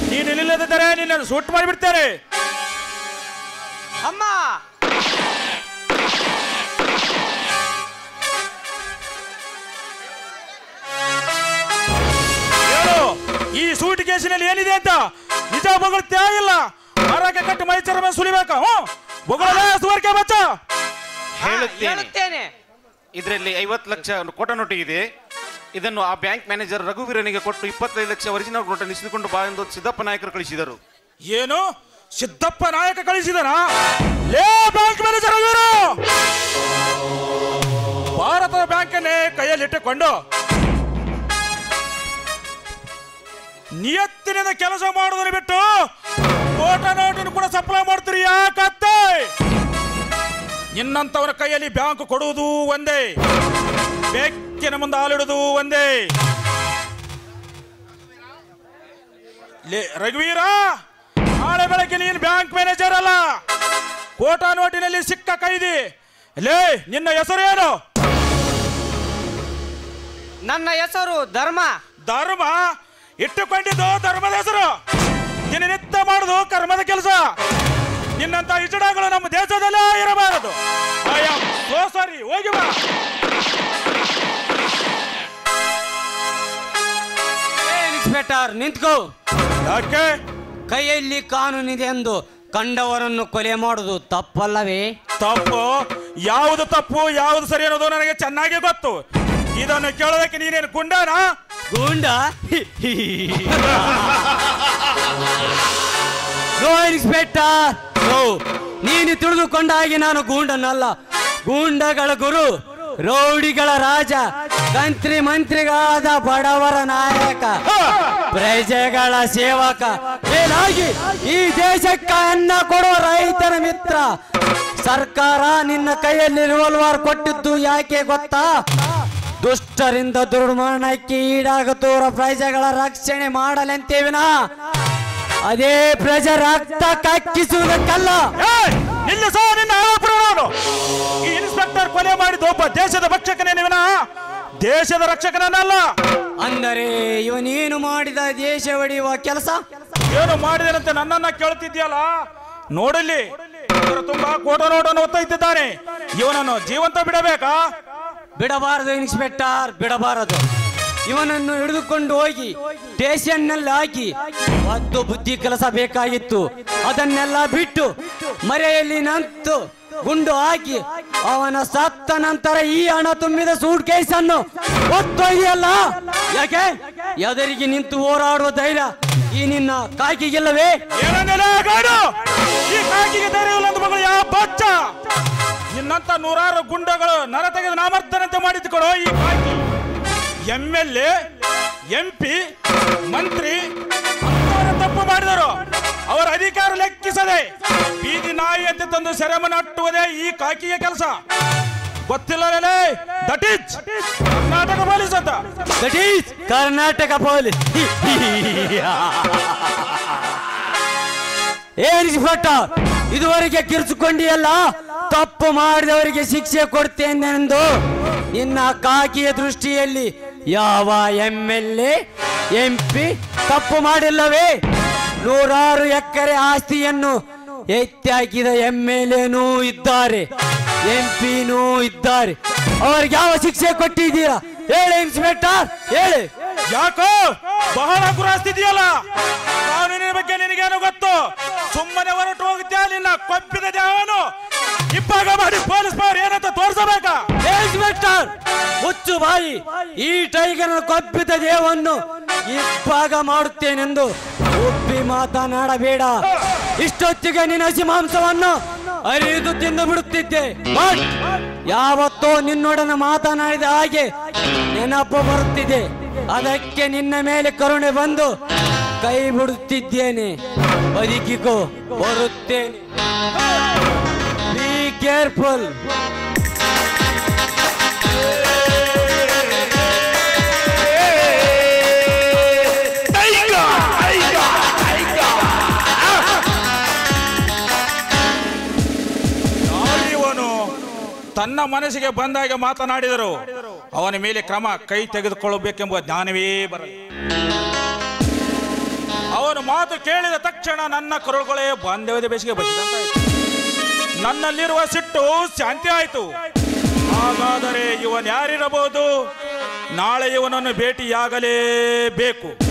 ನೀನು ನಿಲ್ಲದಿದ್ದರೆ ನಿನ್ನನ್ನು ಸುಟ್ಟು ಮಾಡಿಬಿಡ್ತೇನೆ ಅಮ್ಮ ಹೇಳು ಈ ಸೂಟ್ ಕೇಸಿನಲ್ಲಿ ಏನಿದೆ ಅಂತ ನಿಜ ಬೊಗಳ್ತೇ ಇಲ್ಲ ಮರಕ್ಕೆ ಕಟ್ಟಿ ಮೈಚರ ಮೇಲೆ ಸುಲಿಬೇಕಾ ಹ್ಞೂ ಬೊಗಳೇ ಸುವರ್ಕೆ ಬಚ್ಚ ಹೇಳುತ್ತೇನೆ ಹೇಳುತ್ತೇನೆ ಇದರಲ್ಲಿ ಐವತ್ತು ಲಕ್ಷ ಕೋಟ ನೋಟು ಇದೆ ಇದನ್ನು ಆ ಬ್ಯಾಂಕ್ ಮ್ಯಾನೇಜರ್ ರಘುವೀರನಿಗೆ ಕೊಟ್ಟು ಇಪ್ಪತ್ತೈದು ಲಕ್ಷ ಒರಿಜಿನಲ್ ನೋಟನ್ನು ಇಸಿದುಕೊಂಡು ಬಾ ಎಂದು ಸಿದ್ದಪ್ಪ ನಾಯಕರು ಕಳಿಸಿದರು ಏನು ಸಿದ್ದಪ್ಪ ನಾಯಕ ಕಳಿಸಿದನ ಲೇ ಬ್ಯಾಂಕ್ ಮ್ಯಾನೇಜರ್ ಇವರು ಭಾರತದ ಬ್ಯಾಂಕನ್ನೇ ಕೈಯಲ್ಲಿಟ್ಟುಕೊಂಡು ನಿಯತ್ತಿನಿಂದ ಕೆಲಸ ಮಾಡುವುದನ್ನು ಬಿಟ್ಟು ಕೋಟ ನೋಟನ್ನು ಕೂಡ ಸಪ್ಲೈ ಮಾಡ್ತೀರಿ ಯಾಕತ್ತೆ ನಿನ್ನಂತವರ ಕೈಯಲ್ಲಿ ಬ್ಯಾಂಕ್ ಕೊಡುವುದು ಒಂದೇ ಬೆಕ್ಕಿನ ಮುಂದೆ ಹಾಲಿಡುವುದು ಒಂದೇ ಲೇ ರಘುವೀರ ನಾಳೆ ಬೆಳಗ್ಗೆ ನೀನು ಬ್ಯಾಂಕ್ ಮ್ಯಾನೇಜರ್ ಅಲ್ಲ ಕೋಟಾ ನೋಟಿನಲ್ಲಿ ಸಿಕ್ಕ ಕೈದಿ ಲೇ ನಿನ್ನ ಹೆಸರು ಏನು ನನ್ನ ಹೆಸರು ಧರ್ಮ ಧರ್ಮ ಇಟ್ಟುಕೊಂಡಿದ್ದು ಧರ್ಮದ ಹೆಸರು ದಿನನಿತ್ಯ ಮಾಡುದು ಕರ್ಮದ ಕೆಲಸ ನಿನ್ನಂತ ಇಚಡಗಳು ನಮ್ಮ ದೇಶದಲ್ಲೇ ಇರಬಾರದು ಐ ಆಮ್ ಸೋ ಸಾರಿ ಹೋಗಿ ಬಾ ಏ, ಇನ್ಸ್ಪೆಕ್ಟರ್ ನಿಂತ್ಕೋ ಯಾಕೆ ಕೈಯಲ್ಲಿ ಕಾನೂನಿದೆ ಎಂದು ಕಂಡವರನ್ನು ಕೊಲೆ ಮಾಡುವುದು ತಪ್ಪಲ್ಲವೇ ತಪ್ಪು ಯಾವುದು ತಪ್ಪು ಯಾವುದು ಸರಿ ಅನ್ನೋದು ನನಗೆ ಚೆನ್ನಾಗಿ ಗೊತ್ತು ಇದನ್ನು ಕೇಳೋದಕ್ಕೆ ನೀನೇನು ಗುಂಡಾನ ಗೂಂಡ ನೋ ಇನ್ಸ್ಪೆಕ್ಟರ್ ನೋ ನೀನು ತಿಳಿದುಕೊಂಡ ಹಾಗೆ ನಾನು ಗೂಂಡನಲ್ಲ ಗೂಂಡಗಳ ಗುರು ರೌಡಿಗಳ ರಾಜ ಕಂತ್ರಿ ಮಂತ್ರಿಗಳಾದ ಬಡವರ ನಾಯಕ ಪ್ರಜೆಗಳ ಸೇವಕ ಮೇಲಾಗಿ ಈ ದೇಶಕ್ಕೆ ಅನ್ನ ಕೊಡೋ ರೈತನ ಮಿತ್ರ ಸರ್ಕಾರ ನಿನ್ನ ಕೈಯಲ್ಲಿ ರಿವಾಲ್ವರ್ ಕೊಟ್ಟಿದ್ದು ಯಾಕೆ ಗೊತ್ತಾ ದುಷ್ಟರಿಂದ ದುರ್ಮರಣಕ್ಕೆ ಈಡಾಗುತ್ತಿರುವ ಪ್ರಜೆಗಳ ರಕ್ಷಣೆ ಮಾಡಲೆಂತೇವಿನ ಅದೇ ಪ್ರಜೆ ರಕ್ತ ಕಕ್ಕಿಸುವುದಕ್ಕಲ್ಲ ಏಯ್! ನಿಲ್ಲಿಸ ನಿನ್ನ ಆರೋಪವನ್ನು ಈ ಇನ್ಸ್ಪೆಕ್ಟರ್ ಕೊಲೆ ಮಾಡಿದ ಒಬ್ಬ ದೇಶದ ಭಕ್ಷಕನೇ ನೀವಿನ ದೇಶದ ರಕ್ಷಕನಲ್ಲ ಅಂದರೆ ಇವನೇನು ಮಾಡಿದ ದೇಶ ಹೊಡೆಯುವ ಕೆಲಸ ಏನು ಮಾಡಿದನಂತೆ ನನ್ನನ್ನ ಕೇಳ್ತಿದ್ಯಲ್ಲ ನೋಡಲ್ಲಿ ಇದರ ತುಂಬಾ ಕೋಟ ನೋಟನ್ನು ಒತ್ತೊಯ್ತಿದ್ದಾನೆ ಇವನನ್ನು ಜೀವಂತ ಬಿಡಬೇಕಾ ಬಿಡಬಾರದು ಇನ್ಸ್ಪೆಕ್ಟರ್ ಬಿಡಬಾರದು ಇವನನ್ನು ಹಿಡಿದುಕೊಂಡು ಹೋಗಿ ಸ್ಟೇಷನ್ನಲ್ಲಿ ಹಾಕಿ ಮತ್ತು ಬುದ್ಧಿ ಕೆಲಸ ಬೇಕಾಗಿತ್ತು ಅದನ್ನೆಲ್ಲ ಬಿಟ್ಟು ಮರೆಯಲ್ಲಿ ನಂತು ಗುಂಡು ಹಾಕಿ ಅವನ ಸತ್ತ ನಂತರ ಈ ಹಣ ತುಂಬಿದ ಸೂಟ್ ಕೇಸನ್ನು ಒತ್ತೊಯ್ಯಲ್ಲ ಯಾಕೆ ಎದರಿಗೆ ನಿಂತು ಹೋರಾಡುವ ಧೈರ್ಯ ಈ ನಿನ್ನ ಕಾಕಿಗಿಲ್ಲವೇ ಏನನ್ನೆಲ್ಲ ಗಾಡು ಈ ಕಾಕಿಗೆ ಧೈರ್ಯ ಇಲ್ಲ ಅಂತ ಮಗಳು ಯಾವ ಬಚ್ಚ ನಿನ್ನಂತ ನೂರಾರು ಗುಂಡಗಳು ನರ ತೆಗೆದು ನಾಮರ್ದನಂತೆ ಮಾಡಿದ್ಕೊಡೋ ಈ khaki M L A M P ಮಂತ್ರಿ ಅಂತವರ ತಪ್ಪು ಮಾಡಿದರು ಅವರ ಅಧಿಕಾರ ಲೆಕ್ಕಿಸದೆ ಬೀದಿ ನಾಯಿ ಅಂತ ತಂದು ಸೆರೆಮನೆ ಅಟ್ಟುವುದೇ ಈ ಕಾಕಿಯ ಕೆಲಸ ಗೊತ್ತಿಲ್ಲಲೇ ದಟ್ ಈಸ್ ಕರ್ನಾಟಕ ಪೊಲೀಸ್ ಅಂತ ದಟ್ ಈಸ್ ಕರ್ನಾಟಕ ಪೊಲೀಸ್ ಏನಿಸ್ಪೆಕ್ಟರ್ ಇದುವರೆಗೆ ಕಿರ್ಚಿಕೊಂಡಿಯಲ್ಲ ತಪ್ಪು ಮಾಡಿದವರಿಗೆ ಶಿಕ್ಷೆ ಕೊಡ್ತೇನೆಂದು ನಿನ್ನ ಕಾಕಿಯ ದೃಷ್ಟಿಯಲ್ಲಿ ಯಾವ M L A M P ತಪ್ಪು ಮಾಡಿಲ್ಲವೇ ನೂರಾರು ಎಕರೆ ಆಸ್ತಿಯನ್ನು ಎತ್ತಿ ಹಾಕಿದ ಎಂ ಎಲ್ ಎನೂ ಇದ್ದಾರೆ ಎಂ ಪಿನೂ ಇದ್ದಾರೆ ಅವರಿಗೆ ಯಾವ ಶಿಕ್ಷೆ ಕೊಟ್ಟಿದ್ದೀರಾ ಹೇಳಿ ಇನ್ಸ್ಪೆಕ್ಟರ್ ಹೇಳಿ ಯಾಕೋ ಬಹಳ ಗುರಾಸ್ತಿದೆಯಲ್ಲ ಕಾನೂನಿನ ಬಗ್ಗೆ ನಿನಗೇನು ಗೊತ್ತು ಸುಮ್ಮನೆ ಹೊರಟು ಹೋಗುತ್ತಾ ನಿನ್ನ ಕೊಪ್ಪಿದ ದೇವನು ಇಬ್ಬಾಗ ಮಾಡಿ ಪೊಲೀಸ್ ಪವರ್ ಏನಂತ ತೋರಿಸಬೇಕಾ ಇನ್ಸ್ಪೆಕ್ಟರ್ ಮುಚ್ಚು ಬಾಯಿ ಈ ಟೈಗರ್ನ ಕೊಪ್ಪಿದ ದೇವನ್ನು ಇಬ್ಬಾಗ ಮಾಡುತ್ತೇನೆಂದು ಒಪ್ಪಿ ಮಾತನಾಡಬೇಡ ಇಷ್ಟೊತ್ತಿಗೆ ನಿನ್ನ ಹಸಿ ಮಾಂಸವನ್ನು ಅರಿದು ತಿಂದು ಬಿಡುತ್ತಿದ್ದೆ ಬಟ್ ಯಾವತ್ತೋ ನಿನ್ನೊಡನೆ ಮಾತನಾಡಿದ ಹಾಗೆ ನೆನಪು ಬರುತ್ತಿದೆ ಅದಕ್ಕೆ ನಿನ್ನ ಮೇಲೆ ಕರುಣೆ ಬಂದು ಕೈ ಬಿಡುತ್ತಿದ್ದೇನೆ ಬದುಕಿಕೋ ಬರುತ್ತೇನೆ ಬಿ ಕೇರ್ಫುಲ್ ಇವನು ತನ್ನ ಮನಸ್ಸಿಗೆ ಬಂದಾಗ ಮಾತನಾಡಿದರು ಅವನ ಮೇಲೆ ಕ್ರಮ ಕೈ ತೆಗೆದುಕೊಳ್ಳಬೇಕೆಂಬ ಜ್ಞಾನವೇ ಬರಲ್ಲ ಅವರ ಇವನು ಮಾತು ಕೇಳಿದ ತಕ್ಷಣ ನನ್ನ ಕರುಳುಗಳೇ ಬಾಂಧವ್ಯದ ಬೇಸಿಗೆ ಬಸಿದಂತಾಯಿತು ನನ್ನಲ್ಲಿರುವ ಸಿಟ್ಟು ಶಾಂತಿ ಆಯಿತು ಹಾಗಾದರೆ ಇವನ್ ಯಾರಿರಬಹುದು ನಾಳೆ ಇವನನ್ನು ಭೇಟಿಯಾಗಲೇಬೇಕು